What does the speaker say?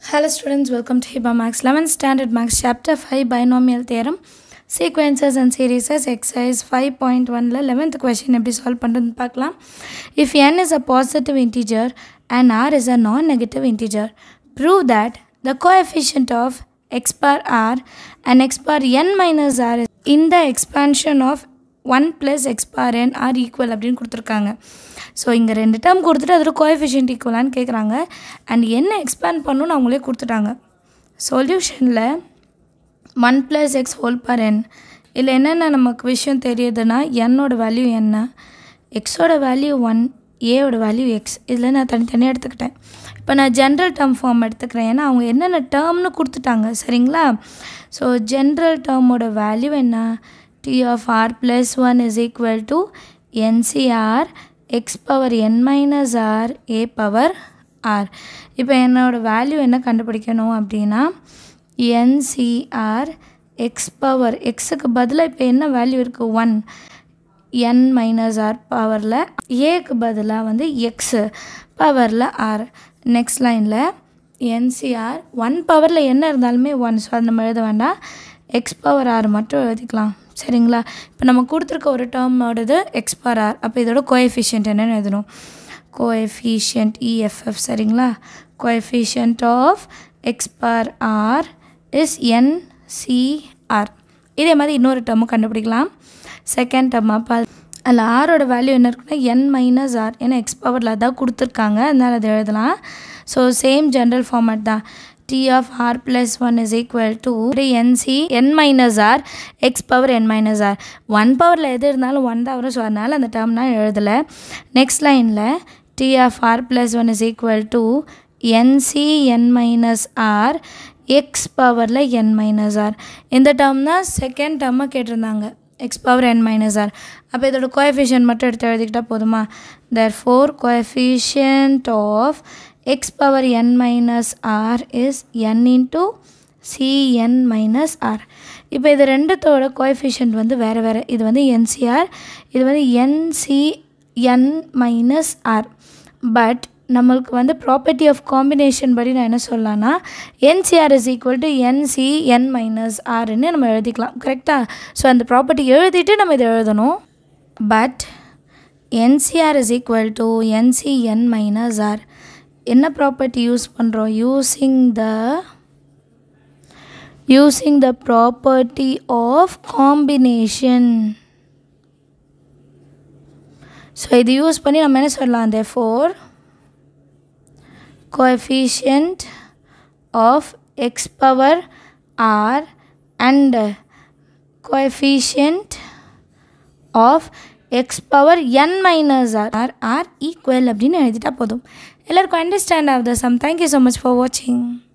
Hello students, welcome to HIBA Max 11th Standard Max Chapter 5 Binomial Theorem Sequences and Series Exercise 5.1ல 11th question எப்படி solve பண்ணுறதுன்னு பார்க்கலாம் If n is a positive integer and r is a non-negative integer, prove that the coefficient of x bar r and x bar n minus r in the expansion of one plus x bar n r equal அப்படின்னு கொடுத்துருக்காங்க so இங்கே ரெண்டு term கொடுத்துட்டு அதோட coefficient ஈக்குவலான்னு கேட்குறாங்க and என்ன expand பண்ணணும்னு அவங்களே கொடுத்துட்டாங்க சொல்யூஷனில் one plus x whole bar n இல்லை என்னென்ன நமக்கு விஷயம் தெரியுதுன்னா என்னோட வேல்யூ என்ன எக்ஸோட வேல்யூ ஒன் ஏவோட வேல்யூ எக்ஸ் இதில் நான் தனித்தனியாக எடுத்துக்கிட்டேன் இப்போ நான் ஜென்ரல் டேர்ம் ஃபார்ம் எடுத்துக்கிறேன் ஏன்னா அவங்க என்னென்ன டேர்ம்னு கொடுத்துட்டாங்க சரிங்களா ஸோ ஜென்ரல் டேர்மோட வேல்யூ என்ன t of r plus 1 is equal to ncr x power n minus r a power r இப்போ என்னோட வேல்யூ என்ன கண்டுபிடிக்கணும் அப்படின்னா ncr x power எக்ஸுக்கு பதிலாக இப்போ என்ன வேல்யூ இருக்குது ஒன் n மைனஸ் ஆர் பவரில் ஏக்கு பதிலாக வந்து எக்ஸு பவரில் ஆர் நெக்ஸ்ட் லைனில் என்சிஆர் ஒன் பவரில் என்ன இருந்தாலுமே ஒன் ஸோ அது நம்ம எழுத வேண்டாம் எக்ஸ் பவர் ஆர் மட்டும் எழுதிக்கலாம் சரிங்களா இப்போ நம்ம கொடுத்துருக்க ஒரு டேர்மோடது எக்ஸ் பவர் ஆர் அப்போ இதோட கோஎஃபிஷியன்ட் என்னென்னு எழுதணும் கோஎஃபிஷியன்ட் இஎஃப்எஃப் சரிங்களா coefficient of x power r is nCr இதே மாதிரி இன்னொரு டேர்மும் கண்டுபிடிக்கலாம் செகண்ட் டேர்ம் அப்போ அதில் ஆரோட வேல்யூ என்ன இருக்குன்னா என் மைனஸ் ஆர் ஏன்னா எக்ஸ் பவரில் அதான் கொடுத்துருக்காங்க அதனால் அதை எழுதலாம் ஸோ சேம் ஜென்ரல் ஃபார்மேட் தான் t of r plus 1 is equal to nc n minus r x power n minus r one பவரில் எது இருந்தாலும் ஒன் தான் வரும் ஸோ அதனால் அந்த டேர்ம் நான் எழுதலை நெக்ஸ்ட் லைனில் t of r plus 1 is equal to nc n minus r x பவரில் n மைனஸ் ஆர் இந்த டேர்ம் தான் செகண்ட் டேர்மாக கேட்டிருந்தாங்க x power n minus r அப்போ இதோட கோஎஃபிஷியன்ட் மட்டும் எடுத்து எழுதிக்கிட்டால் போதுமா therefore coefficient of x power n minus r is n into cn minus r இப்போ இது ரெண்டுத்தோட கோஎஃபிஷியன்ட் வந்து வேறு வேறு இது வந்து என்சிஆர் இது வந்து என்சிஎன் மைனஸ் ஆர் பட் நம்மளுக்கு வந்து ப்ராப்பர்ட்டி ஆஃப் காம்பினேஷன் படி நான் என்ன சொல்லலாம்னா nCr is equal to nCn minus ஆர்னு நம்ம எழுதிக்கலாம் கரெக்டாக ஸோ அந்த ப்ராப்பர்ட்டி எழுதிட்டு நம்ம இதை எழுதணும் but nCr is equal to nCn minus r என்ன ப்ராப்பர்ட்டி யூஸ் பண்ணுறோம் using the using the property of combination so இது யூஸ் பண்ணி நம்ம என்ன சொல்லலாம் therefore coefficient of x power r and coefficient of x power n minus r r r equal அப்படின்னு எழுதிட்டா போதும் எல்லாருக்கும் understand of the sum thank you so much for வாட்சிங்